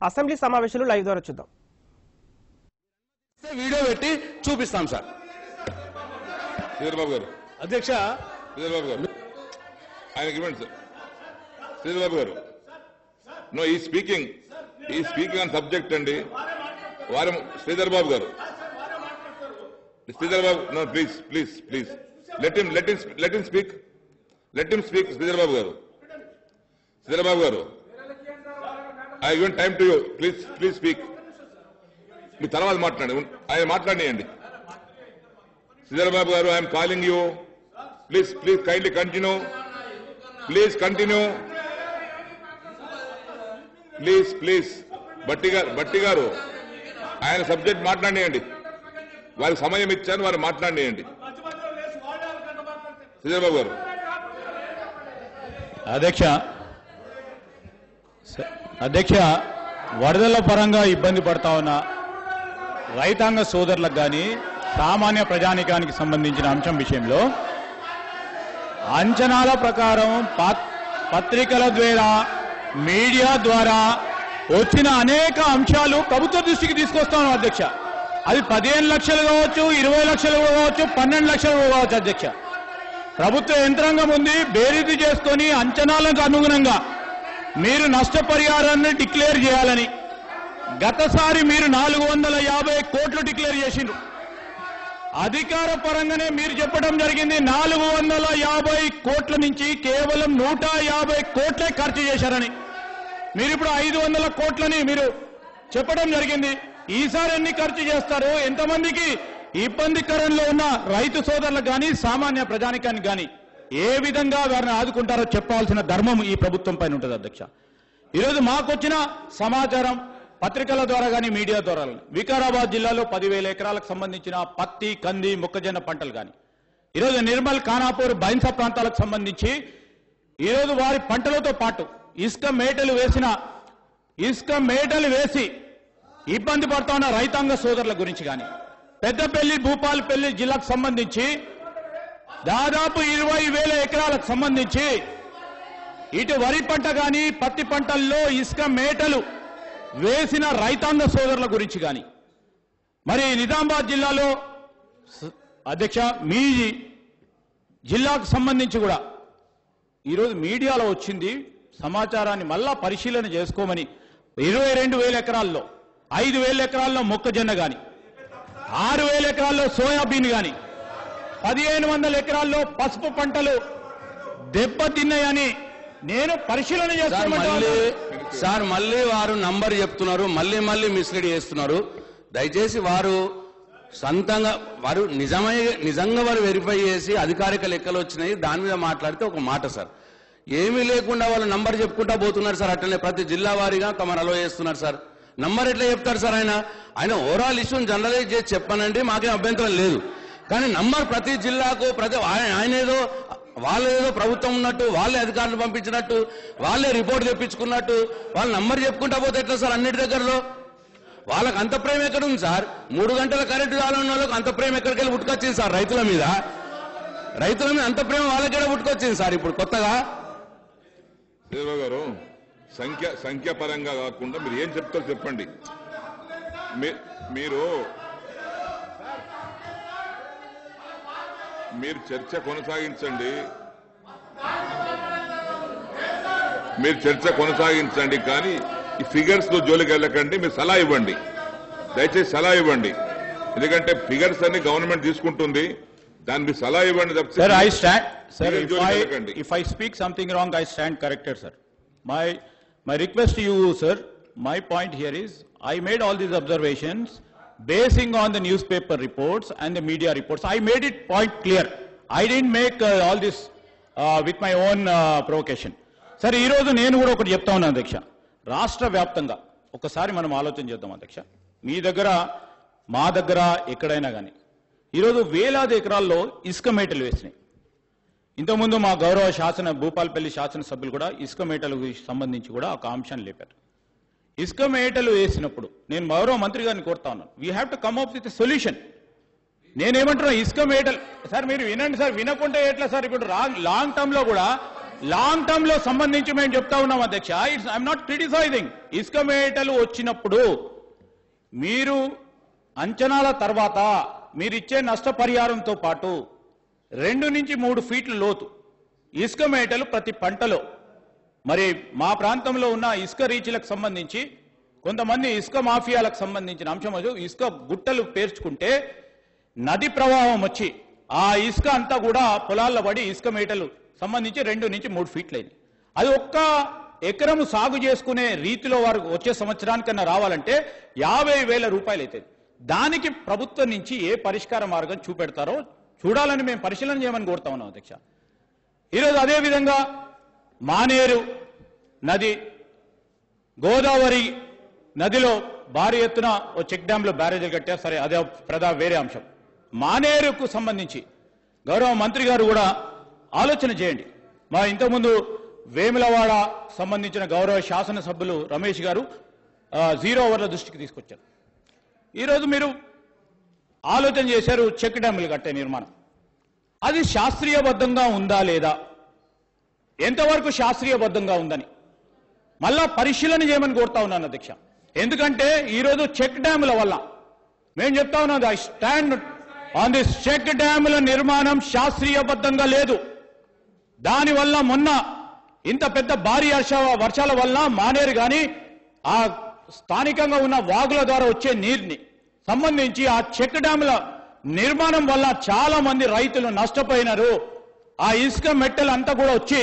Assembly సమావేశాలు live ద్వారా చూద్దాం వీడియో పెట్టి చూపిస్తాం సార్ శ్రీధర్బాబు గారు అధ్యక్ష శ్రీధర్బాబు గారు ఆయనకి ఇవ్వండి సార్ శ్రీధర్బాబు గారు నో ఈ స్పీకింగ్ ఈ స్పీకింగ్ ఆన్ సబ్జెక్ట్ అండి వారం శ్రీధర్ బాబు గారు Sridhar Babu no please please please let him let him let him speak let him speak Sridhar Babu గారు శ్రీధర్ బాబు గారు I given time to you please please speak మీ తర్వాత మాట్లాడండి ఆయన మాట్లాడియండి శ్రీధర్ బాబు గారు I'm calling you please please kindly continue please continue please please Batti గారు బట్టి గారు ఆయన సబ్జెక్ట్ మాట్లాడియండి వారికి సమయం ఇచ్చాను వారు మాట్లాడియండి శ్రీధర్ బాబు గారు అధ్యక్ష స- అధ్యక్ష వరదల పరంగా ఇబ్బంది పడతా ఉన్న రైతాంగ సోదరులకు కానీ సామాన్య ప్రజానికానికి సంబంధించిన అంశం విషయంలో అంచనాల ప్రకారం పత్- పత్రికల ద్వారా మీడియా ద్వారా వచ్చిన అనేక అంశాలు ప్రభుత్వ దృష్టికి తీసుకొస్తాను అధ్యక్ష అది పదిహేను లక్షలు కావచ్చు ఇరవై లక్షలు కావచ్చు పన్నెండు లక్షలు కావచ్చు అధ్యక్ష ప్రభుత్వ యంత్రాంగం ఉంది బేరీజు చేసుకొని అంచనాలకు అనుగుణంగా మీరు నష్టపరిహారాన్ని డిక్లేర్ చేయాలని గతసారి మీరు నాలుగు వందల యాభై కోట్లు డిక్లేర్ చేసిండ్రు అధికార పరంగానే మీరు చెప్పడం జరిగింది నాలుగు వందల యాభై కోట్ల నుంచి కేవలం నూట యాభై కోట్లే ఖర్చు చేశారని మీరు ఇప్పుడు ఐదు వందల కోట్లని మీరు చెప్పడం జరిగింది ఈసారి ఎన్ని ఖర్చు చేస్తారు ఎంతమందికి ఇబ్బందికరంలో ఉన్న రైతు సోదరులకు కానీ సామాన్య ప్రజానికానికి కానీ ఏ విధంగా వారిని ఆదుకుంటారో చెప్పాల్సిన ధర్మం ఈ ప్రభుత్వం పైన ఉంటుంది అధ్యక్ష ఈరోజు మాకొచ్చిన సమాచారం పత్రికల ద్వారా కానీ మీడియా ద్వారా గానీ, వికారాబాద్ జిల్లాలో పదివేల ఎకరాలకు సంబంధించిన పత్తి కంది మొక్కజొన్న పంటలు కానీ ఈరోజు నిర్మల్ ఖానాపూర్ బైన్సా ప్రాంతాలకు సంబంధించి ఈరోజు వారి పంటలతో పాటు ఇసుక మేటలు వేసిన ఇసుక మేటలు వేసి ఇబ్బంది పడుతా ఉన్న రైతాంగ సోదరుల గురించి కానీ పెద్దపల్లి భూపాలపల్లి జిల్లాకు సంబంధించి దాదాపు ఇరవై వేల ఎకరాలకు సంబంధించి ఇటు వరి పంట కానీ పత్తి పంటల్లో ఇసుక మేటలు వేసిన రైతాంగ సోదరుల గురించి కానీ మరి నిజామాబాద్ జిల్లాలో స- అధ్యక్ష మీ జిల్లాకు సంబంధించి కూడా ఈరోజు మీడియాలో వచ్చింది సమాచారాన్ని మళ్ళా పరిశీలన చేసుకోమని ఇరవై రెండు వేల ఎకరాల్లో ఐదు వేల ఎకరాల్లో మొక్కజొన్న గాని ఆరు వేల ఎకరాల్లో సోయాబీన్ గాని పదిహేను వందల ఎకరాల్లో పసుపు పంటలు దెబ్బతిన్నాయని నేను పరిశీలన సార్ చేసుకోమంటాను మళ్ళీ సార్ మళ్ళీ వారు నంబర్ చెప్తున్నారు మళ్ళీ మళ్ళీ మిస్లీడ్ చేస్తున్నారు దయచేసి వారు సొంతంగా వారు నిజమై నిజంగా వారు వెరిఫై చేసి అధికారిక లెక్కలు వచ్చినాయి దాని మీద మాట్లాడితే ఒక మాట సార్ ఏమీ లేకుండా వాళ్ళు నంబర్ చెప్పుకుంటా పోతున్నారు సార్ అట్లనే ప్రతి జిల్లా వారీగా తమరు అలో చేస్తున్నారు సార్ నంబర్ ఎట్లా చెప్తారు సార్ ఆయన ఆయన ఓవరాల్ ఇష్యూని జనరలైజ్ చేసి చెప్పానండి మాకేం అభ్యంతరం లేదు కానీ నంబర్ ప్రతి జిల్లాకు ప్రతి ఆయన ఆయన ఏదో వాళ్ళు ఏదో ప్రభుత్వం ఉన్నట్టు వాళ్ళే అధికారులు పంపించినట్టు వాళ్ళే రిపోర్ట్ తెప్పించుకున్నట్టు వాళ్ళ నంబర్ చెప్పుకుంటా పోతే ఎట్లా సార్ అన్నిటి దగ్గరలో వాళ్ళకి అంత ప్రేమ ఎక్కడ ఉంది సార్ మూడు గంటల కరెంటు కావాలన్న వాళ్ళకి అంత ప్రేమ ఎక్కడికి వెళ్ళి పుట్టుకొచ్చింది సార్ రైతుల మీద రైతుల మీద అంత ప్రేమ వాళ్ళకెక్కడ పుట్టుకొచ్చింది సార్ ఇప్పుడు కొత్తగా శ్రీధర్ గారు సంఖ్య సంఖ్య పరంగా కాకుండా మీరు ఏం చెప్తారో చెప్పండి మీ- మీరు మీరు చర్చ కొనసాగించండి మీరు చర్చ కొనసాగించండి కానీ ఈ ఫిగర్స్ లో జోలికి వెళ్ళకండి మీరు సలహా ఇవ్వండి దయచేసి సలహా ఇవ్వండి ఎందుకంటే ఫిగర్స్ అన్ని గవర్నమెంట్ తీసుకుంటుంది దాన్ని మీరు సలహా ఇవ్వండి తప్పితే Sir, I stand, sir, మీరు if జోలికి I, వెళ్ళకండి. if I speak something wrong, I stand corrected, sir. My, my request to you, sir, my point here is, I made all these observations basing on the newspaper reports and the media reports. I made it point clear. I didn't make uh, all this uh, with my own uh, provocation. సరే ఈ రోజు నేను కూడా ఒకటి చెప్తా ఉన్నాను అధ్యక్ష రాష్ట్ర వ్యాప్తంగా ఒకసారి మనం ఆలోచన చేద్దాం అధ్యక్ష మీ దగ్గర మా దగ్గర ఎక్కడైనా కానీ ఈరోజు వేలాది ఎకరాల్లో ఇసుక మేటలు వేసినాయి ఇంతకుముందు మా గౌరవ శాసన భూపాలపల్లి శాసనసభ్యులు కూడా ఇసుక మేటలకు సంబంధించి కూడా ఒక అంశాన్ని లేపారు ఇసుక మేటలు వేసినప్పుడు నేను గౌరవ మంత్రి గారిని కోరుతా ఉన్నాను we have to come up with solution నేనేమంటున్నా ఇసుక మేటలు సార్ మీరు వినండి సార్ వినకుంటే ఎట్లా సార్ ఇప్పుడు రా- లాంగ్ టర్మ్ లో కూడా లాంగ్ టర్మ్ లో సంబంధించి మేము చెప్తా ఉన్నాం అధ్యక్ష ఇట్స్ ఐఎమ్ నాట్ క్రిటిసైజింగ్ ఇసుక మేటలు వచ్చినప్పుడు మీరు అంచనాల తర్వాత మీరు ఇచ్చే నష్టపరిహారంతో పాటు రెండు నుంచి మూడు ఫీట్ల లోతు ఇసుక మేటలు ప్రతి పంటలో మరి మా ప్రాంతంలో ఉన్న ఇసుక రీచ్లకు సంబంధించి కొంతమంది ఇసుక మాఫియాలకు సంబంధించిన అంశం అది ఇసుక గుట్టలు పేర్చుకుంటే నది ప్రవాహం వచ్చి ఆ ఇసుక అంతా కూడా పొలాల్లో పడి ఇసుక మేటలు సంబంధించి రెండు నుంచి మూడు ఫీట్లైంది అది ఒక్క ఎకరం సాగు చేసుకునే రీతిలో వారు వచ్చే సంవత్సరానికన్నా రావాలంటే యాభై వేల రూపాయలు అవుతుంది దానికి ప్రభుత్వం నుంచి ఏ పరిష్కార మార్గం చూపెడతారో చూడాలని మేము పరిశీలన చేయమని కోరుతా ఉన్నాం అధ్యక్ష ఈరోజు అదే విధంగా మానేరు నది గోదావరి నదిలో భారీ ఎత్తున ఓ చెక్ డ్యాంలో బ్యారేజీలు కట్టారు సరే అదే ప్రధా వేరే అంశం మానేరుకు సంబంధించి గౌరవ మంత్రి గారు కూడా ఆలోచన చేయండి మా ఇంతకుముందు వేములవాడ సంబంధించిన గౌరవ శాసనసభ్యులు రమేష్ గారు ఆ, జీరో ఓవర్ల దృష్టికి తీసుకొచ్చారు ఈరోజు మీరు ఆలోచన చేశారు చెక్ డ్యాములు కట్టే నిర్మాణం అది శాస్త్రీయబద్ధంగా ఉందా లేదా ఎంతవరకు శాస్త్రీయబద్ధంగా ఉందని మళ్ళా పరిశీలన చేయమని కోరుతా ఉన్నాను అధ్యక్ష ఎందుకంటే ఈరోజు చెక్ డ్యాముల వల్ల మేము చెప్తా ఉన్నాం I stand on this check డ్యాముల నిర్మాణం శాస్త్రీయబద్ధంగా లేదు దానివల్ల మొన్న ఇంత పెద్ద భారీ వర్ష వర్షాల వల్ల మానేరు గాని ఆ స్థానికంగా ఉన్న వాగుల ద్వారా వచ్చే నీరుని సంబంధించి ఆ చెక్ డ్యాముల నిర్మాణం వల్ల చాలా మంది రైతులు నష్టపోయినారు ఆ ఇసుక మెట్టలు అంతా కూడా వచ్చి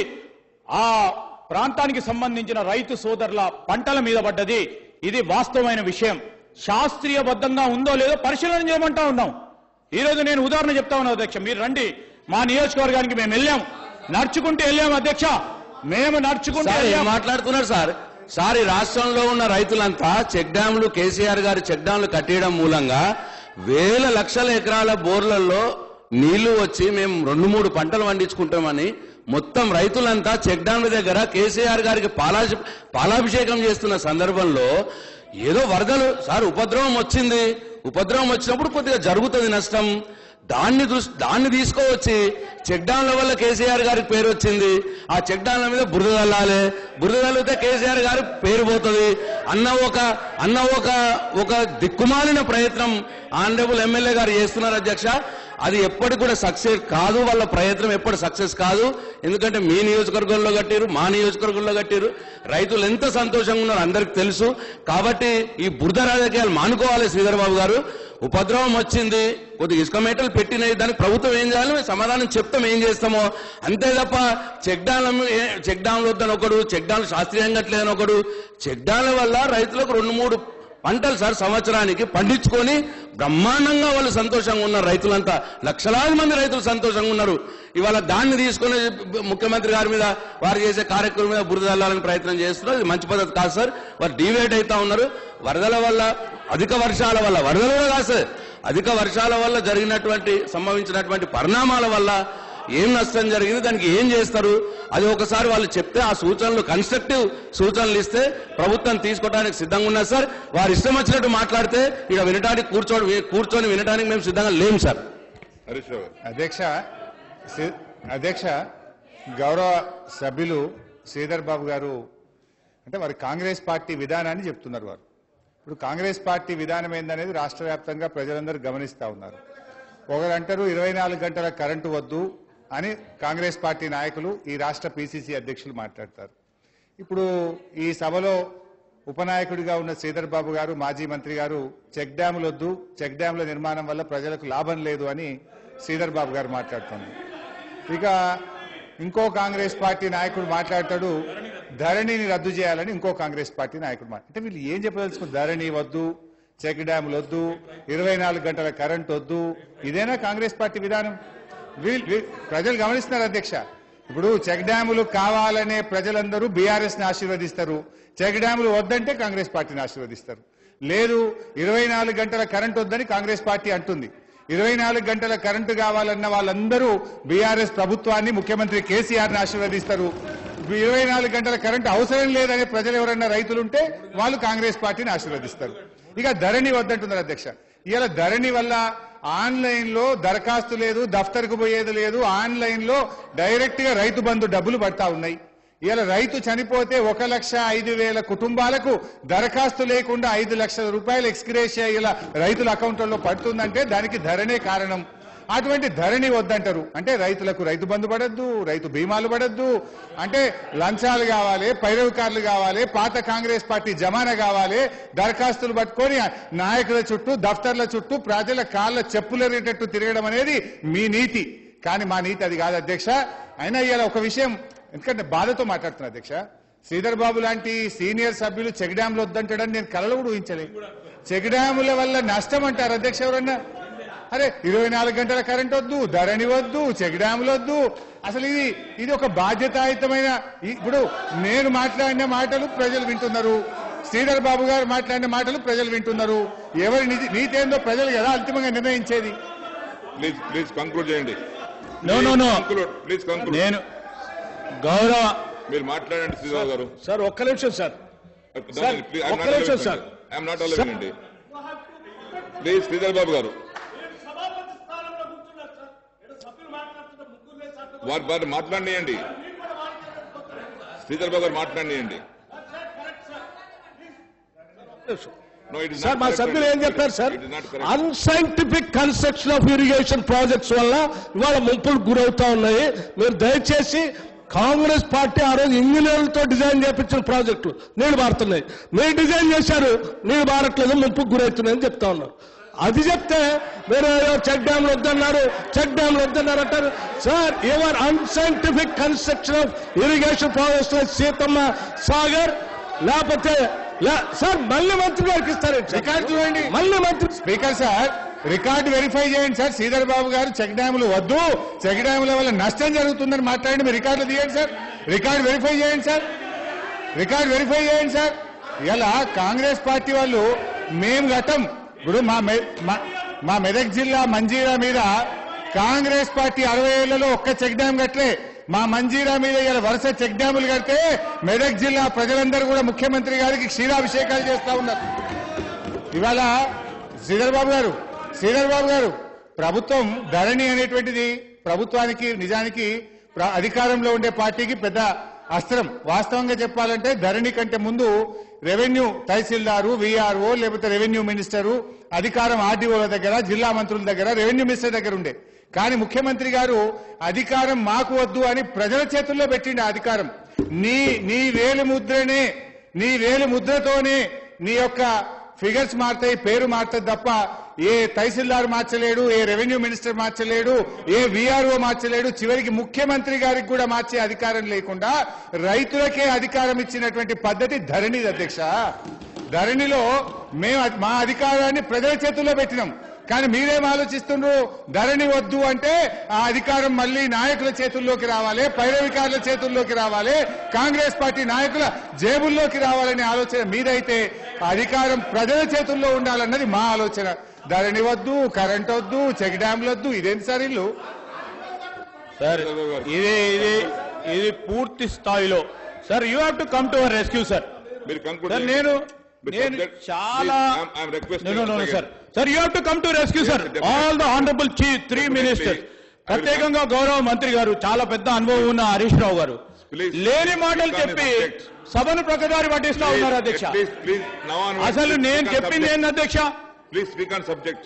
ఆ ప్రాంతానికి సంబంధించిన రైతు సోదరుల పంటల మీద పడ్డది ఇది వాస్తవమైన విషయం శాస్త్రీయబద్ధంగా ఉందో లేదో పరిశీలన చేయమంటా ఉన్నాం ఈ రోజు నేను ఉదాహరణ చెప్తా ఉన్నాను అధ్యక్ష మీరు రండి మా నియోజకవర్గానికి మేము వెళ్ళాం నడుచుకుంటూ వెళ్ళాం అధ్యక్ష మేము నడుచుకుంటూ సార్ ఏం వెళ్ళాం మాట్లాడుతున్నారు సార్ సార్ ఈ రాష్ట్రంలో ఉన్న రైతులంతా చెక్ డ్యాంలు కేసీఆర్ గారి చెక్ డ్యాంలు కట్టేయడం మూలంగా వేల లక్షల ఎకరాల బోర్లలో నీళ్లు వచ్చి మేము రెండు మూడు పంటలు పండించుకుంటామని మొత్తం రైతులంతా చెక్ డ్యాంల దగ్గర కేసీఆర్ గారికి పాలాభి పాలాభిషేకం చేస్తున్న సందర్భంలో ఏదో వరదలు సార్ ఉపద్రవం వచ్చింది ఉపద్రవం వచ్చినప్పుడు కొద్దిగా జరుగుతుంది నష్టం దాన్ని దృష్టి దాన్ని తీసుకోవచ్చి చెక్ డ్యాంల వల్ల కేసీఆర్ గారికి పేరు వచ్చింది ఆ చెక్ డ్యాంల మీద బురద చల్లాలి బురద చల్లితే కేసీఆర్ గారి పేరు పోతుంది అన్న ఒక అన్న ఒక ఒక దిక్కుమాలిన ప్రయత్నం ఆనరబుల్ ఎమ్మెల్యే గారు చేస్తున్నారు అధ్యక్ష అది ఎప్పటికి కూడా సక్సెస్ కాదు వాళ్ళ ప్రయత్నం ఎప్పటి సక్సెస్ కాదు ఎందుకంటే మీ నియోజకవర్గంలో కట్టారు మా నియోజకవర్గంలో కట్టారు రైతులు ఎంత సంతోషంగా ఉన్నారో అందరికి తెలుసు కాబట్టి ఈ బురద రాజకీయాలు మానుకోవాలి శ్రీధర్ బాబు గారు ఉపద్రవం వచ్చింది కొద్దిగా ఇసుక మేటలు పెట్టినాయి దానికి ప్రభుత్వం ఏం చేయాలి మేము సమాధానం చెప్తాం ఏం చేస్తామో అంతే తప్ప చెక్ డ్యాంల చెక్ డ్యాంలు వద్దని ఒకడు చెక్ డ్యాంలు శాస్త్రీయంగా కట్టలేదని ఒకడు చెక్ డ్యాంల వల్ల రైతులకు రెండు మూడు పంటలు సార్ సంవత్సరానికి పండించుకొని బ్రహ్మాండంగా వాళ్ళు సంతోషంగా ఉన్నారు రైతులంతా లక్షలాది మంది రైతులు సంతోషంగా ఉన్నారు ఇవాళ దాన్ని తీసుకొని ముఖ్యమంత్రి గారి మీద వారు చేసే కార్యక్రమం మీద బురద చల్లాలని ప్రయత్నం చేస్తున్నారు ఇది మంచి పద్ధతి కాదు సార్ వారు డివేట్ అవుతా ఉన్నారు వరదల వల్ల అధిక వర్షాల వల్ల వరదలు కూడా కాదు సార్ అధిక వర్షాల వల్ల జరిగినటువంటి సంభవించినటువంటి పరిణామాల వల్ల ఏం నష్టం జరిగింది దానికి ఏం చేస్తారు అది ఒకసారి వాళ్ళు చెప్తే ఆ సూచనలు కన్స్ట్రక్టివ్ సూచనలు ఇస్తే ప్రభుత్వం తీసుకోవడానికి సిద్ధంగా ఉన్నారు సార్ వారు ఇష్టం వచ్చినట్టు మాట్లాడితే ఇక వినడానికి కూర్చోని కూర్చొని వినడానికి మేము సిద్ధంగా లేము సార్ హరీష్ రావు గారు అధ్యక్ష శ్రీ- అధ్యక్ష గౌరవ సభ్యులు శ్రీధర్ బాబు గారు అంటే వారి కాంగ్రెస్ పార్టీ విధానాన్ని చెప్తున్నారు వారు ఇప్పుడు కాంగ్రెస్ పార్టీ విధానం ఏందనేది రాష్ట్ర వ్యాప్తంగా ప్రజలందరూ గమనిస్తా ఉన్నారు ఒకరు అంటారు ఇరవై నాలుగు గంటల కరెంటు వద్దు అని కాంగ్రెస్ పార్టీ నాయకులు ఈ రాష్ట్ర పిసిసి అధ్యక్షులు మాట్లాడతారు ఇప్పుడు ఈ సభలో ఉపనాయకుడిగా ఉన్న శ్రీధర్ బాబు గారు మాజీ మంత్రి గారు చెక్ డ్యాములు వద్దు చెక్ డ్యాముల నిర్మాణం వల్ల ప్రజలకు లాభం లేదు అని శ్రీధర్ బాబు గారు మాట్లాడుతున్నారు ఇక ఇంకో కాంగ్రెస్ పార్టీ నాయకుడు మాట్లాడతాడు ధరణిని రద్దు చేయాలని ఇంకో కాంగ్రెస్ పార్టీ నాయకుడు మాట్లాడు అంటే వీళ్ళు ఏం చెప్పదలుచుకున్నారు ధరణి వద్దు చెక్ డ్యాములు వద్దు ఇరవై నాలుగు గంటల కరెంట్ వద్దు ఇదేనా కాంగ్రెస్ పార్టీ విధానం వీళ్ళు వీ- ప్రజలు గమనిస్తున్నారు అధ్యక్ష ఇప్పుడు చెక్ డ్యాములు కావాలనే ప్రజలందరూ బీఆర్ఎస్ ని ఆశీర్వదిస్తారు చెక్ డ్యాములు వద్దంటే కాంగ్రెస్ పార్టీని ఆశీర్వదిస్తారు లేదు ఇరవై నాలుగు గంటల కరెంట్ వద్దని కాంగ్రెస్ పార్టీ అంటుంది ఇరవై నాలుగు గంటల కరెంటు కావాలన్న వాళ్ళందరూ బీఆర్ఎస్ ప్రభుత్వాన్ని ముఖ్యమంత్రి కేసీఆర్ ని ఆశీర్వదిస్తారు ఇరవై నాలుగు గంటల కరెంటు అవసరం లేదనే ప్రజలు ఎవరన్నా రైతులుంటే వాళ్ళు కాంగ్రెస్ పార్టీని ఆశీర్వదిస్తారు ఇక ధరణి వద్దంటున్నారు అధ్యక్ష ఇవాళ ధరణి వల్ల ఆన్లైన్ లో దరఖాస్తు లేదు దఫ్తర్కు పోయేది లేదు ఆన్లైన్ లో డైరెక్ట్ గా రైతు బంధు డబ్బులు పడతా ఉన్నాయి ఇలా రైతు చనిపోతే ఒక లక్ష ఐదు వేల కుటుంబాలకు దరఖాస్తు లేకుండా ఐదు లక్షల రూపాయలు ఎక్స్గ్రేషియా ఇలా రైతుల అకౌంట్లలో పడుతుందంటే దానికి ధరనే కారణం అటువంటి ధరణి వద్దంటారు అంటే రైతులకు రైతు బంధు పడద్దు రైతు బీమాలు పడద్దు అంటే లంచాలు కావాలి పైరవికారులు కావాలి పాత కాంగ్రెస్ పార్టీ జమానా కావాలి దరఖాస్తులు పట్టుకొని నాయకుల చుట్టూ దఫ్తర్ల చుట్టూ ప్రజల కాళ్ళ చెప్పులరేటట్టు తిరగడం అనేది మీ నీతి కానీ మా నీతి అది కాదు అధ్యక్ష అయినా ఇవాళ ఒక విషయం ఎందుకంటే బాధతో మాట్లాడుతున్నా అధ్యక్ష శ్రీధర్ బాబు లాంటి సీనియర్ సభ్యులు చెక్ డ్యాంలు వద్దంటాడని నేను కలలో కూడా ఊహించలేదు చెక్ డ్యాముల వల్ల నష్టం అంటారు అధ్యక్ష ఎవరన్నా అరే ఇరవై నాలుగు గంటల కరెంట్ వద్దు ధరణి వద్దు చెక్ డ్యాములు వద్దు అసలు ఇది ఇది ఒక బాధ్యతాయుతమైన ఇప్పుడు నేను మాట్లాడిన మాటలు ప్రజలు వింటున్నారు శ్రీధర్ బాబు గారు మాట్లాడిన మాటలు ప్రజలు వింటున్నారు ఎవరి నీతి నీతి ఏందో ప్రజలు కదా అంతిమంగా నిర్ణయించేది ప్లీజ్ ప్లీజ్ కంక్లూడ్ చేయండి No, no, no. Conclude please conclude నేను గౌరవ మీరు మాట్లాడండి శ్రీరావు గారు సార్ ఒక్క నిమిషం సార్ సార్, ప్లీజ్ ఒక్క నిమిషం, సార్. ఐఎమ్ నాట్ అలవింగ్ అండి ప్లీజ్ శ్రీధర్ బాబు గారు వారు వారు మాట్లాడియండి శ్రీధర్ బాబు గారు మాట్లాడియండి సార్ మా సభ్యులు ఏం చెప్పారు sir unscientific construction of irrigation projects వల్ల ఇవాళ ముంపులు గురవుతా ఉన్నాయి మీరు దయచేసి కాంగ్రెస్ పార్టీ ఆ రోజు ఇంజనీర్లతో డిజైన్ చేపించిన ప్రాజెక్టులు నీళ్లు బారుతున్నాయి మీరు డిజైన్ చేశారు నీళ్లు బారట్లేదు ముంపుకు గురవుతున్నాయని చెప్తా ఉన్నారు అది చెప్తే మీరు ఏదో చెక్ డ్యామ్లు వద్దన్నారు చెక్ డ్యామ్లు వద్దన్నారు అంటారు sir your unscientific construction of irrigation projects Seethamma Sagar లేకపోతే లే- సార్ మళ్ళీ మంత్రి గారికి ఇస్తారండి రికార్డు చూడండి. మళ్ళీ మంత్రి స్పీకర్ సార్ రికార్డు వెరిఫై చేయండి సార్ శ్రీధర్ బాబు గారు చెక్ డ్యాములు వద్దు చెక్ డ్యాముల వల్ల నష్టం జరుగుతుందని మాట్లాడండి మీరు రికార్డులు తీయండి సార్ రికార్డు వెరిఫై చేయండి సార్ రికార్డు వెరిఫై చేయండి సార్ ఇలా కాంగ్రెస్ పార్టీ వాళ్ళు మేము గతం ఇప్పుడు మా మె- మా- మా మెదక్ జిల్లా మంజీరా మీద కాంగ్రెస్ పార్టీ అరవై ఏళ్లలో ఒక్క చెక్ డ్యామ్ కట్టలే మా మంజీరా మీద ఇలా వరుస చెక్ డ్యాములు కడితే మెదక్ జిల్లా ప్రజలందరూ కూడా ముఖ్యమంత్రి గారికి క్షీరాభిషేకాలు చేస్తా ఉన్నారు ఇవాళ శ్రీధర్ బాబు గారు శ్రీధర్ బాబు గారు ప్రభుత్వం ధరణి అనేటువంటిది ప్రభుత్వానికి నిజానికి ప్ర- అధికారంలో ఉండే పార్టీకి పెద్ద అస్త్రం వాస్తవంగా చెప్పాలంటే ధరణి కంటే ముందు రెవెన్యూ తహసీల్దారు విఆర్ఓ లేకపోతే రెవెన్యూ మినిస్టరు అధికారం ఆర్డీఓల దగ్గర జిల్లా మంత్రుల దగ్గర రెవెన్యూ మినిస్టర్ దగ్గర ఉండే కానీ ముఖ్యమంత్రి గారు అధికారం మాకు వద్దు అని ప్రజల చేతుల్లో పెట్టిండు ఆ అధికారం నీ నీ వేలు ముద్రనే నీ వేలు ముద్రతోనే నీ యొక్క ఫిగర్స్ మారుతాయి పేరు మారుతుంది తప్ప ఏ తహసీల్దార్ మార్చలేడు ఏ రెవెన్యూ మినిస్టర్ మార్చలేడు ఏ విఆర్ఓ మార్చలేడు చివరికి ముఖ్యమంత్రి గారికి కూడా మార్చే అధికారం లేకుండా రైతులకే అధికారం ఇచ్చినటువంటి పద్ధతి ధరణి అధ్యక్ష ధరణిలో మేము అధి- మా అధికారాన్ని ప్రజల చేతుల్లో పెట్టినాం కానీ మీరేం ఆలోచిస్తుండ్రు ధరణి వద్దు అంటే ఆ అధికారం మళ్ళీ నాయకుల చేతుల్లోకి రావాలి పైరవికారుల చేతుల్లోకి రావాలి కాంగ్రెస్ పార్టీ నాయకుల జేబుల్లోకి రావాలనే ఆలోచన మీదైతే ఆ అధికారం ప్రజల చేతుల్లో ఉండాలన్నది మా ఆలోచన ధరణి వద్దు కరెంట్ వద్దు చెక్ డ్యాంలు వద్దు ఇదేంటి సార్ ఇల్లు సార్ ఇది ఇది ఇది పూర్తి స్థాయిలో sir you have to come to our rescue sir మీరు కంక్లూడ్ సార్ నేను నేను చాలా No, no, no, no, sir. Sir, you have to come to rescue, sir. Definitely. All the honorable chief, three Definitely. ministers. I will ప్రత్యేకంగా గౌరవ మంత్రి గారు చాలా పెద్ద అనుభవం ఉన్న హరీష్ రావు గారు Please. లేని మాటలు Speak on చెప్పి the subject. సభను ప్రకదారి పట్టిస్తా ఉన్నారు అధ్యక్ష ప్లీజ్ ప్లీజ్ నవ్ అసలు నేను చెప్పింది ఏంది అధ్యక్ష please speak on subject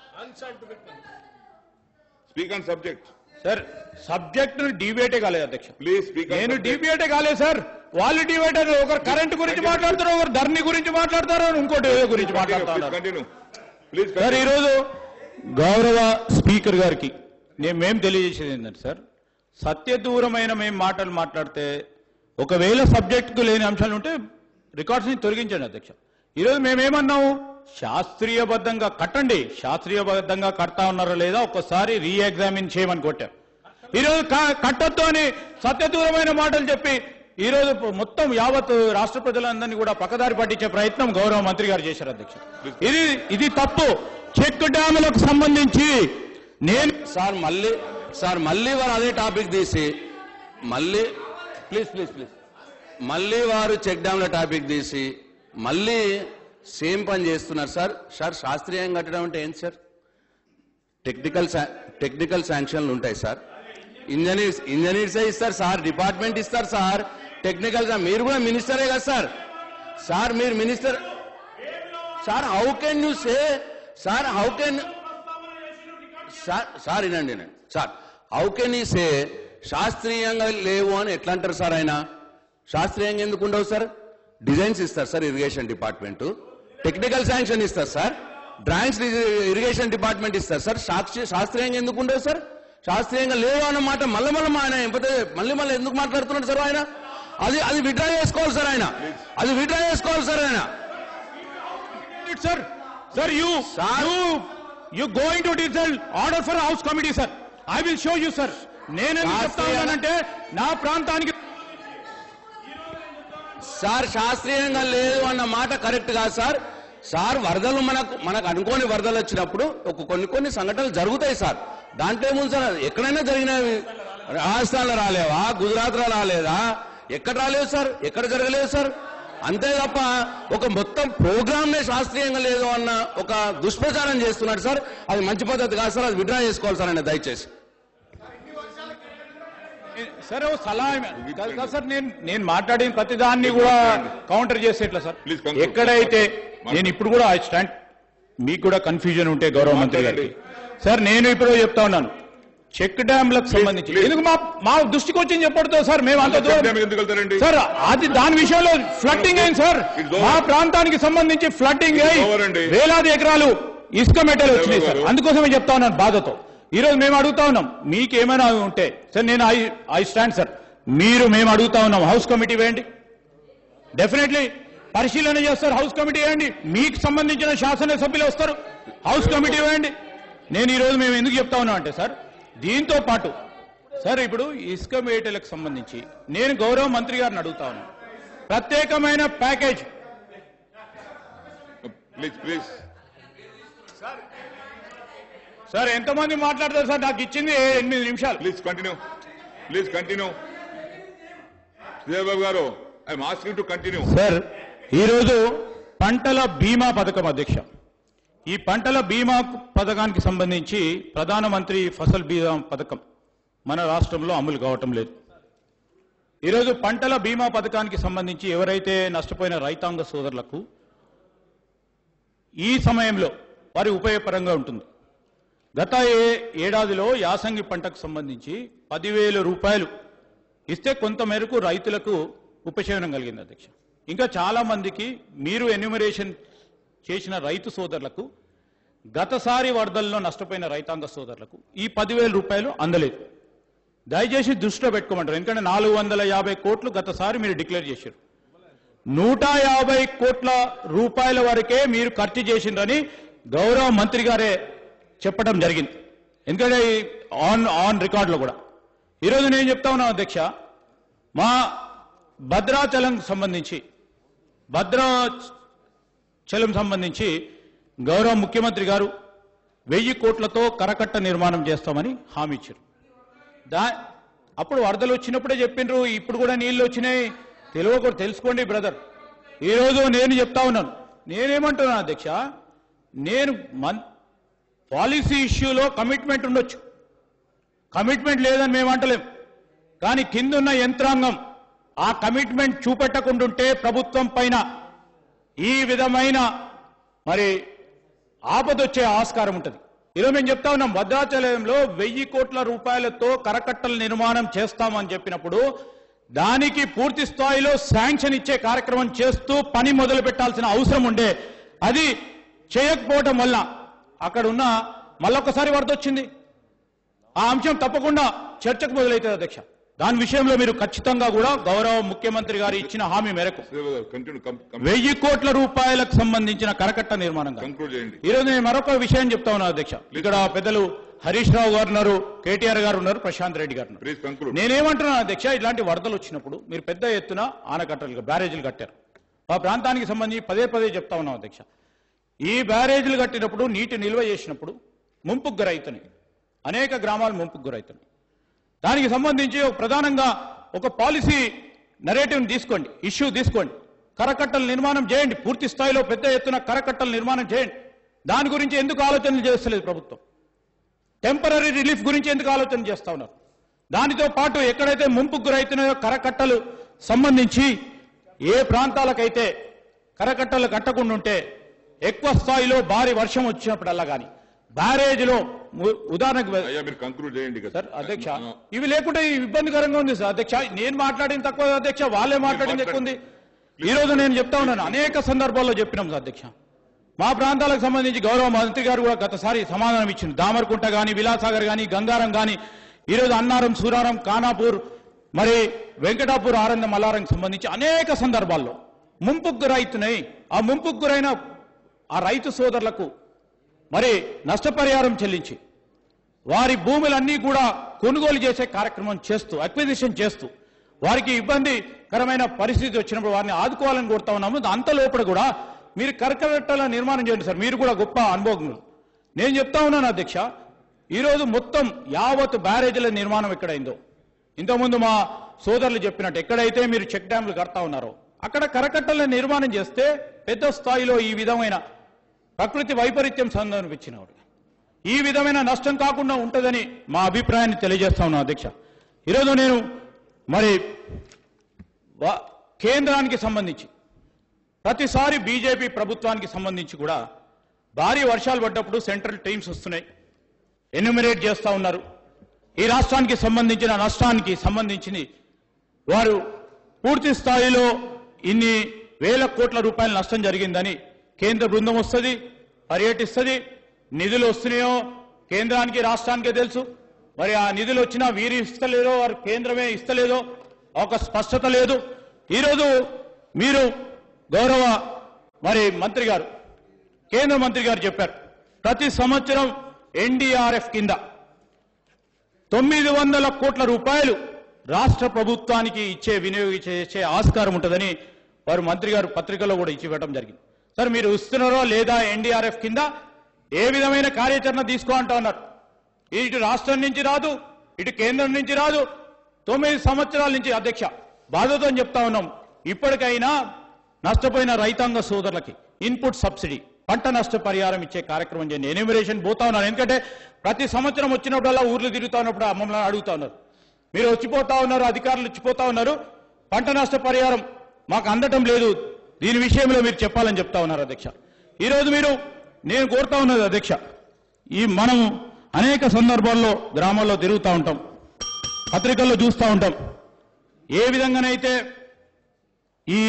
speak on subject sir subject డిబేటే కాలేదు అధ్యక్ష ప్లీజ్ స్పీక్ నేను డిబేటే కాలేదు సార్ వాళ్ళు డిబేట్ ఒకరు కరెంట్ గురించి మాట్లాడతారు ఒకరు ధరణి గురించి మాట్లాడతారు ఇంకోటి ఏదో గురించి మాట్లాడతారు కంటిన్యూ ప్లీజ్ సార్ ఈరోజు గౌరవ స్పీకర్ గారికి నేను మేము తెలియజేసేది ఏంటంటే సార్ సత్యదూరమైన మేము మాటలు మాట్లాడితే ఒకవేళ సబ్జెక్టుకు లేని అంశాలు ఉంటే రికార్డ్స్ ని తొలగించండి అధ్యక్ష ఈరోజు మేమేమన్నాము శాస్త్రీయబద్ధంగా కట్టండి శాస్త్రీయబద్ధంగా కడతా ఉన్నారా లేదా ఒక్కసారి రీ ఎగ్జామిన్ చేయమని కొట్టాం ఈరోజు క- కట్టొద్దు అని సత్యదూరమైన మాటలు చెప్పి ఈ రోజు మొత్తం యావత్ రాష్ట్ర ప్రజలందరినీ కూడా పక్కదారి పట్టించే ప్రయత్నం గౌరవ మంత్రి గారు చేశారు అధ్యక్ష ఇది ఇది తప్పు చెక్ డ్యాములకు సంబంధించి నేను సార్ మళ్ళీ సార్ మళ్ళీ వారు అదే టాపిక్ తీసి మళ్ళీ ప్లీజ్ ప్లీజ్ ప్లీజ్ మళ్ళీ వారు చెక్ డ్యామ్ల టాపిక్ తీసి మళ్ళీ సేమ్ పని చేస్తున్నారు సార్ సార్ శాస్త్రీయంగా కట్టడం అంటే ఏంటి సార్ టెక్నికల్ శా- టెక్నికల్ శాంక్షన్లు ఉంటాయి సార్ ఇంజనీర్స్ ఇంజనీర్సే ఇస్తారు సార్ డిపార్ట్మెంట్ ఇస్తారు సార్ టెక్నికల్ శా- మీరు కూడా మినిస్టరే కదా సార్ సార్ మీరు minister sir how can you say sir how can sir sir వినండి వినండి సార్ హౌ కెన్ ఈ సే శాస్త్రీయంగా లేవు అని ఎట్లా అంటారు సార్ ఆయన శాస్త్రీయంగా ఎందుకు ఉండవు సార్ డిజైన్స్ ఇస్తారు sir irrigation department technical sanction ఇస్తారు సార్ డ్రాయింగ్స్ ఇరిగేషన్ డిపార్ట్మెంట్ ఇస్తారు సార్ సాక్షి శాస్త్రీయంగా ఎందుకు ఉండవు సార్ శాస్త్రీయంగా లేవు అన్నమాట మళ్ళీ మళ్ళీ ఆయన ఎంపతే మళ్ళీ మళ్ళీ ఎందుకు మాట్లాడుతున్నాడు సార్ ఆయన అది అది విడ్రా చేసుకోవాలి సార్ ఆయన అది విడ్రా చేసుకోవాలి సార్ ఆయన sir sir you Sir. You you going to డిజల్ order for house committee sir I will show you sir నేను ఎందుకు చెప్తా శాస్త్రీయ- ఉన్నానంటే నా ప్రాంతానికి సార్ శాస్త్రీయంగా లేదు అన్న మాట కరెక్ట్ కాదు సార్ సార్ వరదలు మనకు మనకు అనుకోని వరదలు వచ్చినప్పుడు ఒక కొన్ని కొన్ని సంఘటనలు జరుగుతాయి సార్ దాంట్లో ఏముంది సార్ ఎక్కడైనా జరిగినవి రాజస్థాన్లో రాలేవా గుజరాత్లో రాలేదా ఎక్కడ రాలేదు సార్ ఎక్కడ జరగలేదు సార్ అంతే తప్ప ఒక మొత్తం ప్రోగ్రామ్ నే శాస్త్రీయంగా లేదు అన్న ఒక దుష్ప్రచారం చేస్తున్నాడు సార్ అది మంచి పద్ధతి కాదు సార్ అది విడ్రా చేసుకోవాలి సార్ ఆయన దయచేసి సార్ ఓ సలహా ఏమి- కాదు కాదు సార్ నేను నేను మాట్లాడిన ప్రతి దాన్ని కూడా కౌంటర్ చేసేట్లా సార్ Please conclude. ఎక్కడైతే నేను ఇప్పుడు కూడా ఐ స్టాండ్ మీకు కూడా కన్ఫ్యూజన్ ఉంటే గౌరవ మంత్రి గారికి సార్ నేను ఇప్పుడు చెప్తా ఉన్నాను చెక్ డ్యాంలకు సంబంధించి please. ఎందుకు మా మా దృష్టికి వచ్చింది చెప్పడంతో సార్ మేము అంత చెక్ దూరం డ్యామ్ ఎందుకు వెళ్తారండి సార్ అది దాని విషయంలో ఫ్లడ్డింగ్ అయింది సార్ It's over. మా ప్రాంతానికి సంబంధించి ఫ్లడ్డింగ్ It's అయి over అండి. వేలాది ఎకరాలు ఇసుక మెట్టలు వచ్చినాయి సార్ గారు. అందుకోసమే చెప్తా ఉన్నాను బాధతో ఈ రోజు మేము అడుగుతా ఉన్నాం మీకేమైనా ఉంటే సార్ నేను ఐ ఐ స్టాండ్ సార్ మీరు మేము అడుగుతా ఉన్నాం హౌస్ కమిటీ వేయండి డెఫినెట్లీ పరిశీలన చేస్తారు హౌస్ కమిటీ వేయండి మీకు సంబంధించిన శాసనసభ్యులు వస్తారు హౌస్ కమిటీ వేయండి నేను ఈ రోజు మేము ఎందుకు చెప్తా ఉన్నాం అంటే సార్ దీంతో పాటు సార్ ఇప్పుడు ఇసుక మేటలకు సంబంధించి నేను గౌరవ మంత్రి గారిని అడుగుతా ఉన్నాను ప్రత్యేకమైన ప్యాకేజ్ ప్లీజ్ ప్లీజ్ సార్ ఎంతమంది మాట్లాడతారు సార్ నాకు ఇచ్చింది ఎనిమిది నిమిషాలు please continue please continue Sridhar Babu గారు I'm asking to continue sir ఈరోజు పంటల బీమా పథకం అధ్యక్ష ఈ పంటల బీమా పథకానికి సంబంధించి ప్రధానమంత్రి ఫసల్ బీమా పథకం మన రాష్ట్రంలో అమలు కావటం లేదు ఈరోజు పంటల బీమా పథకానికి సంబంధించి ఎవరైతే నష్టపోయిన రైతాంగ సోదరులకు ఈ సమయంలో వారి ఉపయోగపరంగా ఉంటుంది గత ఏ ఏడాదిలో యాసంగి పంటకు సంబంధించి పదివేల రూపాయలు ఇస్తే కొంత మేరకు రైతులకు ఉపశమనం కలిగింది అధ్యక్ష ఇంకా చాలా మందికి మీరు ఎన్యూమరేషన్ చేసిన రైతు సోదరులకు గతసారి వరదల్లో నష్టపోయిన రైతాంగ సోదరులకు ఈ పదివేల రూపాయలు అందలేదు దయచేసి దృష్టిలో పెట్టుకోమంటారు ఎందుకంటే నాలుగు వందల యాభై కోట్లు గతసారి మీరు డిక్లేర్ చేశారు నూట యాభై కోట్ల రూపాయల వరకే మీరు ఖర్చు చేసిండ్రని గౌరవ మంత్రి గారే చెప్పడం జరిగింది ఎందుకంటే ఈ ఆన్ ఆన్ రికార్డులో కూడా ఈరోజు నేను చెప్తా ఉన్నాను అధ్యక్ష మా భద్రాచలం సంబంధించి భద్రాచలం సంబంధించి గౌరవ ముఖ్యమంత్రి గారు వెయ్యి కోట్లతో కరకట్ట నిర్మాణం చేస్తామని హామీ ఇచ్చారు దా అప్పుడు వరదలు వచ్చినప్పుడే చెప్పిండ్రు ఇప్పుడు కూడా నీళ్లు వచ్చినాయి తెలియకూడదు తెలుసుకోండి బ్రదర్ ఈరోజు నేను చెప్తా ఉన్నాను నేనేమంటున్నాను అధ్యక్ష నేను మన్ పాలసీ ఇష్యూలో కమిట్మెంట్ ఉండొచ్చు కమిట్మెంట్ లేదని మేము అంటలేం కానీ కిందున్న యంత్రాంగం ఆ కమిట్మెంట్ చూపెట్టకుండుంటే ప్రభుత్వం పైన ఈ విధమైన మరి ఆపదొచ్చే ఆస్కారం ఉంటుంది ఈరోజు మేము చెప్తా ఉన్నాం భద్రాచలంలో వెయ్యి కోట్ల రూపాయలతో కరకట్టల నిర్మాణం చేస్తామని చెప్పినప్పుడు దానికి పూర్తి స్థాయిలో శాంక్షన్ ఇచ్చే కార్యక్రమం చేస్తూ పని మొదలు పెట్టాల్సిన అవసరం ఉండే అది చేయకపోవటం వల్ల అక్కడ ఉన్న మళ్ళొక్కసారి వరద వచ్చింది ఆ అంశం తప్పకుండా చర్చకు మొదలవుతుంది అధ్యక్ష దాని విషయంలో మీరు ఖచ్చితంగా కూడా గౌరవ ముఖ్యమంత్రి గారు ఇచ్చిన హామీ మేరకు శ్రీధర్ గారు కంటిన్యూ వెయ్యి కోట్ల రూపాయలకు సంబంధించిన కరకట్ట నిర్మాణం కాదు. కంక్లూడ్ చేయండి ఈ రోజు నేను మరొక విషయం చెప్తా ఉన్నాను అధ్యక్ష ఇక్కడ పెద్దలు హరీష్ రావు గారు ఉన్నారు కేటీఆర్ గారు ఉన్నారు ప్రశాంత్ రెడ్డి గారు ఉన్నారు ప్లీజ్ కంక్లూడ్ నేనేమంటున్నాను అధ్యక్ష ఇలాంటి వరదలు వచ్చినప్పుడు మీరు పెద్ద ఎత్తున ఆనకట్టలు బ్యారేజీలు కట్టారు ఆ ప్రాంతానికి సంబంధించి పదే పదే చెప్తా ఉన్నాం అధ్యక్ష ఈ బ్యారేజీలు కట్టినప్పుడు నీటి నిల్వ చేసినప్పుడు ముంపుకు గురవుతున్నాయి అనేక గ్రామాలు ముంపుకు గురవుతున్నాయి దానికి సంబంధించి ఒక ప్రధానంగా ఒక పాలసీ నరేటివ్ తీసుకోండి ఇష్యూ తీసుకోండి కరకట్టల నిర్మాణం చేయండి పూర్తి స్థాయిలో పెద్ద ఎత్తున కరకట్టల నిర్మాణం చేయండి దాని గురించి ఎందుకు ఆలోచనలు చేస్తలేదు ప్రభుత్వం టెంపరీ రిలీఫ్ గురించి ఎందుకు ఆలోచన చేస్తా ఉన్నారు దానితో పాటు ఎక్కడైతే ముంపుకు గురవుతున్నాయో కరకట్టలు సంబంధించి ఏ ప్రాంతాలకైతే కరకట్టలు కట్టకుండా ఉంటే ఎక్కువ స్థాయిలో భారీ వర్షం వచ్చినప్పుడల్లా కానీ బ్యారేజ్లో ఉ- ఉదాహరణకు అయ్యా మీరు కంక్లూడ్ చేయండి కదా సార్ అధ్యక్ష ఇవి లేకుంటే ఇబ్బందికరంగా ఉంది సార్ అధ్యక్ష నేను మాట్లాడింది తక్కువ అధ్యక్ష వాళ్ళే మాట్లాడింది ఎక్కువ ఉంది ఈ రోజు నేను చెప్తా ఉన్నాను అనేక సందర్భాల్లో చెప్పినాం సార్ అధ్యక్ష మా ప్రాంతాలకు సంబంధించి గౌరవ మంత్రి గారు కూడా గతసారి సమాధానం ఇచ్చింది దామరకుంట గాని విలాసాగర్ గాని గంగారం గాని ఈరోజు అన్నారం సూరారం కానాపూర్ మరి వెంకటాపూర్ ఆనంద మల్లారం సంబంధించి అనేక సందర్భాల్లో ముంపుకు గురైతున్నాయి ఆ ముంపుకు గురైన ఆ రైతు సోదరులకు మరి నష్టపరిహారం చెల్లించి వారి భూములన్నీ కూడా కొనుగోలు చేసే కార్యక్రమం చేస్తూ అక్విజిషన్ చేస్తూ వారికి ఇబ్బందికరమైన పరిస్థితి వచ్చినప్పుడు వారిని ఆదుకోవాలని కోరుతా ఉన్నాము అంత లోపల కూడా మీరు కరకరట్టల నిర్మాణం చేయండి సార్ మీరు కూడా గొప్ప అనుభవజ్ఞులు నేను చెప్తా ఉన్నాను అధ్యక్ష ఈరోజు మొత్తం యావత్ బ్యారేజీల నిర్మాణం ఎక్కడైందో ఇంతకుముందు మా సోదరులు చెప్పినట్టు ఎక్కడైతే మీరు చెక్ డ్యాంలు కడతా ఉన్నారో అక్కడ కరకట్టల నిర్మాణం చేస్తే పెద్ద స్థాయిలో ఈ విధమైన ప్రకృతి వైపరీత్యం సందర్భించినవాడు ఈ విధమైన నష్టం కాకుండా ఉంటుందని మా అభిప్రాయాన్ని తెలియజేస్తా ఉన్నాను అధ్యక్ష ఈరోజు నేను మరి వా- కేంద్రానికి సంబంధించి ప్రతిసారి బీజేపీ ప్రభుత్వానికి సంబంధించి కూడా భారీ వర్షాలు పడ్డప్పుడు సెంట్రల్ టీమ్స్ వస్తున్నాయి ఎన్యూమినేట్ చేస్తా ఉన్నారు ఈ రాష్ట్రానికి సంబంధించిన నష్టానికి సంబంధించి వారు పూర్తి స్థాయిలో ఇన్ని వేల కోట్ల రూపాయల నష్టం జరిగిందని కేంద్ర బృందం వస్తుంది పర్యటిస్తుంది నిధులు వస్తున్నాయో కేంద్రానికి రాష్ట్రానికే తెలుసు మరి ఆ నిధులు వచ్చినా వీరు ఇస్తలేదో వారు కేంద్రమే ఇస్తలేదో ఒక స్పష్టత లేదు ఈరోజు మీరు గౌరవ మరి మంత్రి గారు కేంద్ర మంత్రి గారు చెప్పారు ప్రతి సంవత్సరం ఎన్డీఆర్ఎఫ్ కింద తొమ్మిది వందల కోట్ల రూపాయలు రాష్ట్ర ప్రభుత్వానికి ఇచ్చే వినియోగించే ఆస్కారం ఉంటుందని వారు మంత్రి గారు పత్రికలో కూడా ఇచ్చి ఇవ్వడం జరిగింది సార్ మీరు ఇస్తున్నారో లేదా ఎన్డీఆర్ఎఫ్ కింద ఏ విధమైన కార్యాచరణ తీసుకో అంటా ఉన్నారు ఇటు రాష్ట్రం నుంచి రాదు ఇటు కేంద్రం నుంచి రాదు తొమ్మిది సంవత్సరాల నుంచి అధ్యక్ష బాధతో చెప్తా ఉన్నాం ఇప్పటికైనా నష్టపోయిన రైతాంగ సోదరులకి ఇన్పుట్ సబ్సిడీ పంట నష్ట పరిహారం ఇచ్చే కార్యక్రమం చేయండి ఎన్యూమరేషన్ పోతా ఉన్నారు ఎందుకంటే ప్రతి సంవత్సరం వచ్చినప్పుడల్లా ఊర్లు తిరుగుతా ఉన్నప్పుడు మమ్మల్ని అడుగుతా ఉన్నారు మీరు వచ్చిపోతా ఉన్నారు అధికారులు వచ్చిపోతా ఉన్నారు పంట నష్ట పరిహారం మాకు అందటం లేదు దీని విషయంలో మీరు చెప్పాలని చెప్తా ఉన్నారు అధ్యక్ష ఈరోజు మీరు నేను కోరుతా ఉన్నది అధ్యక్ష ఈ మనం అనేక సందర్భాల్లో గ్రామాల్లో తిరుగుతూ ఉంటాం పత్రికల్లో చూస్తూ ఉంటాం ఏ విధంగానైతే ఈ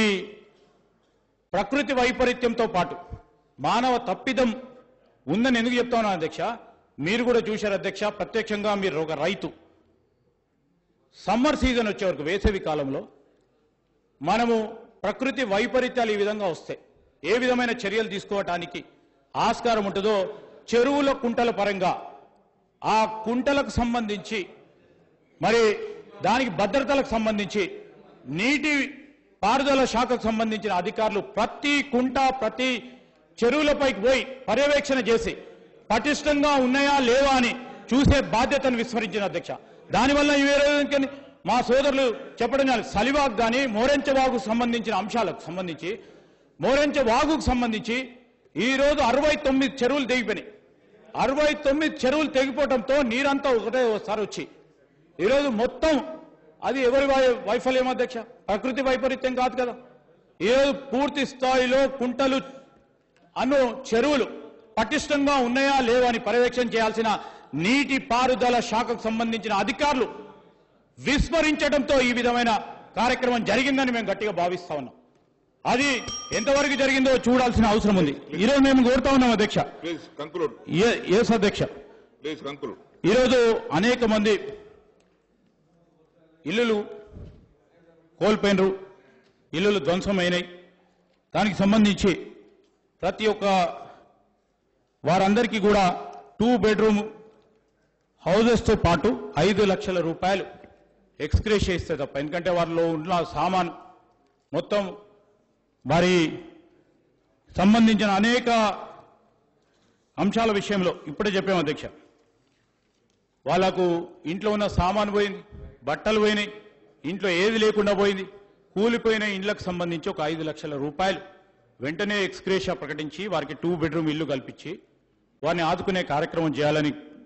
ప్రకృతి వైపరీత్యంతో పాటు మానవ తప్పిదం ఉందని ఎందుకు చెప్తా ఉన్నాను అధ్యక్ష మీరు కూడా చూశారు అధ్యక్ష ప్రత్యక్షంగా మీరు ఒక రైతు సమ్మర్ సీజన్ వచ్చే వరకు వేసవి కాలంలో మనము ప్రకృతి వైపరీత్యాలు ఈ విధంగా వస్తాయి ఏ విధమైన చర్యలు తీసుకోవటానికి ఆస్కారం ఉంటుందో చెరువుల కుంటల పరంగా ఆ కుంటలకు సంబంధించి మరి దానికి భద్రతలకు సంబంధించి నీటి పారుదల శాఖకు సంబంధించిన అధికారులు ప్రతి కుంట ప్రతి చెరువులపైకి పోయి పర్యవేక్షణ చేసి పటిష్టంగా ఉన్నాయా లేవా అని చూసే బాధ్యతను విస్మరించిన అధ్యక్ష దానివల్ల ఈ వేరే మా సోదరులు చెప్పడం జరిగింది. సలివాగ్ కానీ మోరెంచవాగుకు సంబంధించిన అంశాలకు సంబంధించి మోరెంచ వాగుకు సంబంధించి ఈ రోజు అరవై తొమ్మిది చెరువులు తెగిపోయినాయి అరవై తొమ్మిది చెరువులు తెగిపోవడంతో నీరంతా ఒకటే ఒకసారి వచ్చి ఈరోజు మొత్తం అది ఎవరి వై- వైఫల్యం అధ్యక్ష ప్రకృతి వైపరీత్యం కాదు కదా ఈరోజు పూర్తి స్థాయిలో కుంటలు అను చెరువులు పటిష్టంగా ఉన్నాయా లేవా అని పర్యవేక్షణ చేయాల్సిన నీటి పారుదల శాఖకు సంబంధించిన అధికారులు విస్మరించడంతో ఈ విధమైన కార్యక్రమం జరిగిందని మేము గట్టిగా భావిస్తా ఉన్నాం అది ఎంతవరకు జరిగిందో చూడాల్సిన అవసరం ఉంది ఈరోజు మేము కోరుతా ఉన్నాం అధ్యక్ష ప్లీజ్ కంక్లూడ్ ఏ- ఎస్ అధ్యక్ష ప్లీజ్ కంక్లూడ్ ఈరోజు అనేక మంది ఇల్లులు కోల్పోయినరు ఇల్లులు ధ్వంసమైనాయి దానికి సంబంధించి ప్రతి ఒక్క వారందరికీ కూడా టూ బెడ్రూమ్ హౌజెస్తో పాటు ఐదు లక్షల రూపాయలు ఎక్స్క్రేష్ ఇస్తే తప్ప ఎందుకంటే వారిలో ఉన్న సామాన్ మొత్తం వారి సంబంధించిన అనేక అంశాల విషయంలో ఇప్పుడే చెప్పాము అధ్యక్ష వాళ్ళకు ఇంట్లో ఉన్న సామాను పోయింది బట్టలు పోయినాయి ఇంట్లో ఏది లేకుండా పోయింది కూలిపోయిన ఇండ్లకు సంబంధించి ఒక ఐదు లక్షల రూపాయలు వెంటనే ఎక్స్క్రేషియా ప్రకటించి వారికి టూ బెడ్రూమ్ ఇల్లు కల్పించి వారిని ఆదుకునే కార్యక్రమం చేయాలని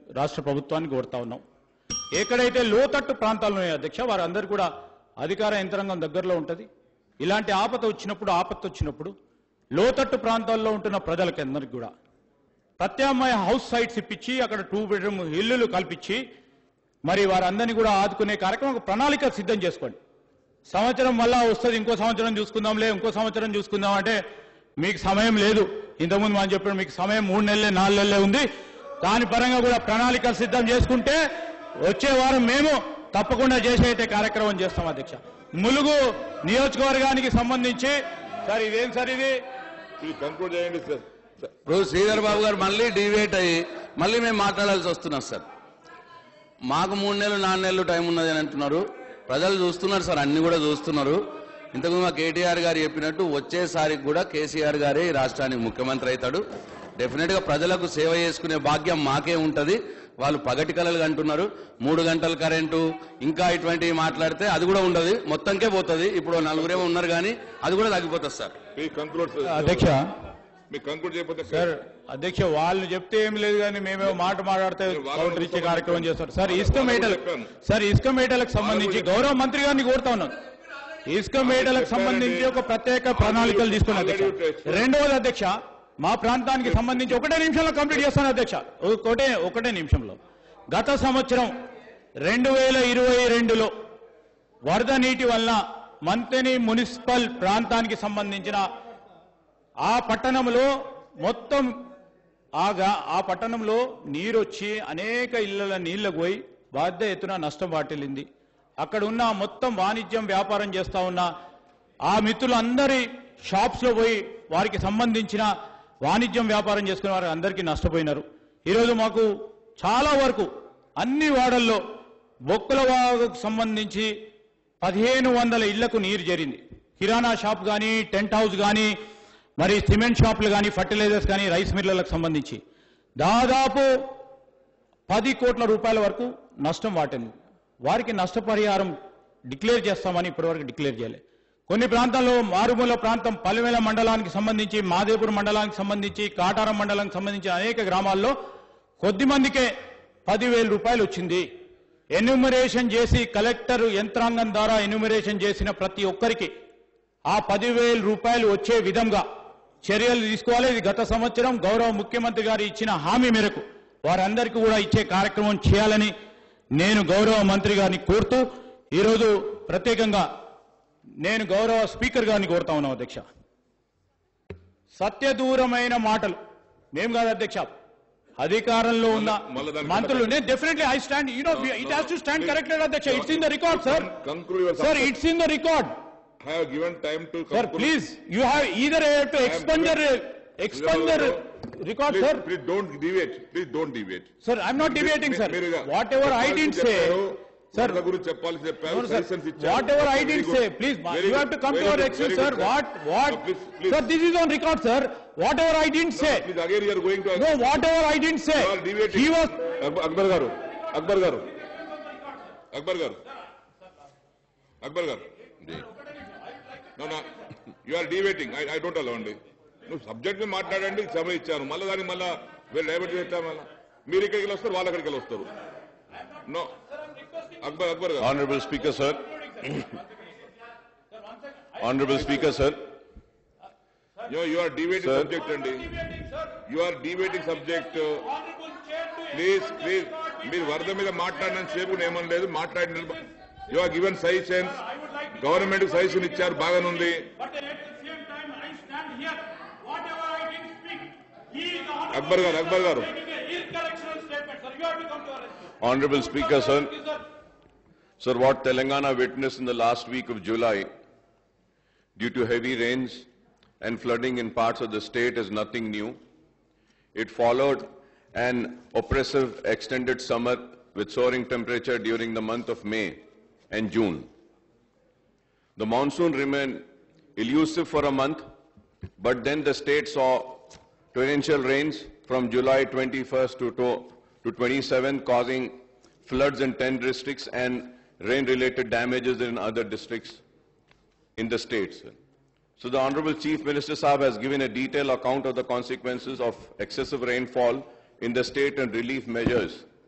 రాష్ట్ర ప్రభుత్వాన్ని కోరుతా ఉన్నాం ఎక్కడైతే లోతట్టు ప్రాంతాలు ఉన్నాయో అధ్యక్ష వారందరూ కూడా అధికార యంత్రాంగం దగ్గరలో ఉంటుంది ఇలాంటి ఆపద వచ్చినప్పుడు ఆపత్తి వచ్చినప్పుడు లోతట్టు ప్రాంతాల్లో ఉంటున్న ప్రజలకి అందరికి కూడా ప్రత్యామ్నాయ హౌస్ సైట్స్ ఇప్పించి అక్కడ టూ బెడ్రూమ్ ఇల్లులు కల్పించి మరి వారందరినీ కూడా ఆదుకునే కార్యక్రమం ఒక ప్రణాళిక సిద్ధం చేసుకోండి సంవత్సరం మళ్ళా వస్తుంది ఇంకో సంవత్సరం చూసుకుందాంలే ఇంకో సంవత్సరం చూసుకుందాం అంటే మీకు సమయం లేదు ఇంతకుముందు మనం చెప్పాడు మీకు సమయం మూడు నెలలే నాలుగు నెలలే ఉంది దాని పరంగా కూడా ప్రణాళిక సిద్ధం చేసుకుంటే వచ్చే వారం మేము తప్పకుండా చేసే అయితే కార్యక్రమం చేస్తాం అధ్యక్ష ములుగు నియోజకవర్గానికి సంబంధించి సార్ ఇదేం సార్ ఇది ఇది కంక్లూడ్ చేయండి సార్ సార్. ఇప్పుడు శ్రీధర్ బాబు గారు మళ్ళీ డివేట్ అయ్యి మళ్ళీ మేము మాట్లాడాల్సి వస్తున్నాం సార్ మాకు మూడు నెలలు నాలుగు నెలలు టైం ఉన్నది అని అంటున్నారు ప్రజలు చూస్తున్నారు సార్ అన్ని కూడా చూస్తున్నారు ఇంతకుముందు మా కేటీఆర్ గారు చెప్పినట్టు వచ్చేసారికి కూడా కేసీఆర్ గారే ఈ రాష్ట్రానికి ముఖ్యమంత్రి అవుతాడు డెఫినెట్ గా ప్రజలకు సేవ చేసుకునే భాగ్యం మాకే ఉంటది వాళ్ళు పగటి కలలు అంటున్నారు మూడు గంటల కరెంటు ఇంకా ఇటువంటివి మాట్లాడితే అది కూడా ఉండదు మొత్తంకే పోతుంది ఇప్పుడు నలుగురేమో ఉన్నారు కానీ అది కూడా తగ్గిపోతుంది సార్ మీ కంక్లూడ్ అధ్యక్ష మీ కంక్లూడ్ చేయకపోతే సార్ అధ్యక్ష వాళ్ళు చెప్తే ఏం లేదు కానీ మేమేమో మాట మాట్లాడితే కౌంటర్ ఇచ్చే కార్యక్రమం చేస్తారు సార్ ఇసుక మేటలు సార్ ఇసుక మేటలకు సంబంధించి గౌరవ మంత్రి గారిని కోరుతా ఉన్నాను ఇసుక మేటలకు సంబంధించి ఒక ప్రత్యేక ప్రణాళికలు తీసుకున్న అధ్యక్ష రెండవది అధ్యక్ష మా ప్రాంతానికి సంబంధించి ఒకటే నిమిషంలో కంప్లీట్ చేస్తాను అధ్యక్ష ఒకటే ఒకటే నిమిషంలో గత సంవత్సరం రెండు వేల ఇరవై రెండులో వరద నీటి వల్ల మంతెని మున్సిపల్ ప్రాంతానికి సంబంధించిన ఆ పట్టణంలో మొత్తం ఆగా ఆ పట్టణంలో నీరు వచ్చి అనేక ఇళ్ల నీళ్లకు పోయి బాధ్య ఎత్తున నష్టం వాటిల్లింది అక్కడ ఉన్న మొత్తం వాణిజ్యం వ్యాపారం చేస్తా ఉన్న ఆ మిత్రులందరి షాప్స్ లో పోయి వారికి సంబంధించిన వాణిజ్యం వ్యాపారం చేసుకునే వారు అందరికీ నష్టపోయినారు ఈరోజు మాకు చాలా వరకు అన్ని వాడల్లో బొక్కుల వాగుకు సంబంధించి పదిహేను వందల ఇళ్లకు నీరు చేరింది కిరాణా షాప్ కానీ టెంట్ హౌస్ కానీ మరి సిమెంట్ షాపులు కానీ ఫర్టిలైజర్స్ కానీ రైస్ మిల్లర్లకు సంబంధించి దాదాపు పది కోట్ల రూపాయల వరకు నష్టం వాటింది వారికి నష్టపరిహారం డిక్లేర్ చేస్తామని ఇప్పటివరకు డిక్లేర్ చేయలేదు కొన్ని ప్రాంతాల్లో మారుమూల ప్రాంతం పల్లెవేల మండలానికి సంబంధించి మాదేపూర్ మండలానికి సంబంధించి కాటారం మండలానికి సంబంధించి అనేక గ్రామాల్లో కొద్ది మందికే పదివేల రూపాయలు వచ్చింది ఎన్యూమరేషన్ చేసి కలెక్టర్ యంత్రాంగం ద్వారా ఎన్యూమరేషన్ చేసిన ప్రతి ఒక్కరికి ఆ పదివేల రూపాయలు వచ్చే విధంగా చర్యలు తీసుకోవాలి ఇది గత సంవత్సరం గౌరవ ముఖ్యమంత్రి గారు ఇచ్చిన హామీ మేరకు వారందరికీ కూడా ఇచ్చే కార్యక్రమం చేయాలని నేను గౌరవ మంత్రి గారిని కోరుతూ ఈరోజు ప్రత్యేకంగా నేను గౌరవ స్పీకర్ గారిని కోరుతా ఉన్నాం అధ్యక్ష సత్యదూరమైన మాటలు మేము కాదు అధ్యక్ష అధికారంలో ఉన్న మళ్ళా దానికి మంత్రులు నేను definitely I stand you know it has to stand corrected అధ్యక్ష it's in the record sir Conclude your sir it's in the record I have given time to Sir, conclude. please, you have either have to expand your, expand your record, Please, sir. please don't deviate. Please don't deviate. Sir, I'm not debating, sir. మీరుగా Whatever I didn't say, Sir, sir. గురించి చెప్పాలి చెప్పారు No, sir. suggestions ఇచ్చారు. Whatever I Very didn't good. say, please, ma- Very you have good. to come to Very your good. excuse, Very sir. good, What, No, what? please, please. Sir, this is on record, sir. Whatever I didn't say. Please, again you are going to. No, whatever I didn't say. You are deviating. He was, Akbar Akbar గారు అక్బర్ గారు అక్బర్ గారు అక్బర్ గారు no no you are deviating I I don't allow అండి నువ్వు subject మీద మాట్లాడండి సభ ఇచ్చాను మళ్ళీ దానికి మళ్ళీ మీరు డైవర్ట్ చేస్తాం మళ్ళీ మీరు ఇక్కడికి వెళ్ళి వస్తారు వాళ్ళు అక్కడికి వెళ్ళి వస్తారు నో అక్బర్ అక్బర్ గారు Honorable Speaker, sir. Honorable Speaker, sir. You are deviating Sir. Subject అండి you are deviating subject please please మీరు వరద మీద మాట్లాడినంత సేపు ఏమని లేదు మాట్లాడిన you are given suggestions government suggestion ఇచ్చారు బాగానుంది But at the same time, I stand here, whatever I didn't speak, he is the honorable Akbar గారు అక్బర్ గారు making a irrecorrectional statement, sir. You have to come to our rescue. Honorable Speaker, sir. Sir, Sir, what Telangana witnessed in the last week of July due to heavy rains and flooding in parts of the state is nothing new. It followed an oppressive extended summer with soaring temperature during the month of May and June. The monsoon remained elusive for a month, but then the state saw torrential rains from July 21st to, to, to 27th, causing floods in 10 districts and rain-related damages in other districts in the states. So the Honorable Chief Minister Saab has given a detailed account of the consequences of excessive rainfall in the state and relief measures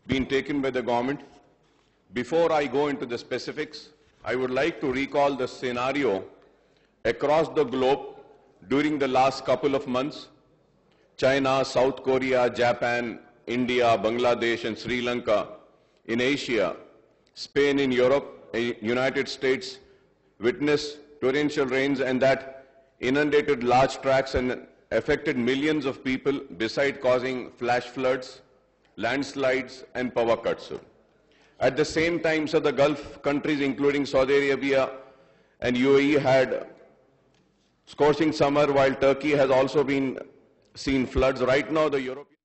been taken by the government. Before I go into the specifics, I would like to recall the scenario across the globe during the last couple of months. China, South Korea, Japan, India, Bangladesh, and Sri Lanka in Asia, Spain in Europe, eh, United States witnessed torrential rains and that inundated large tracts and affected millions of people, beside causing flash floods, landslides, and power cuts. sir. At the same time, sir, the Gulf countries, including Saudi Arabia and UAE, had scorching summer, while Turkey has also been seen floods. Right now, the European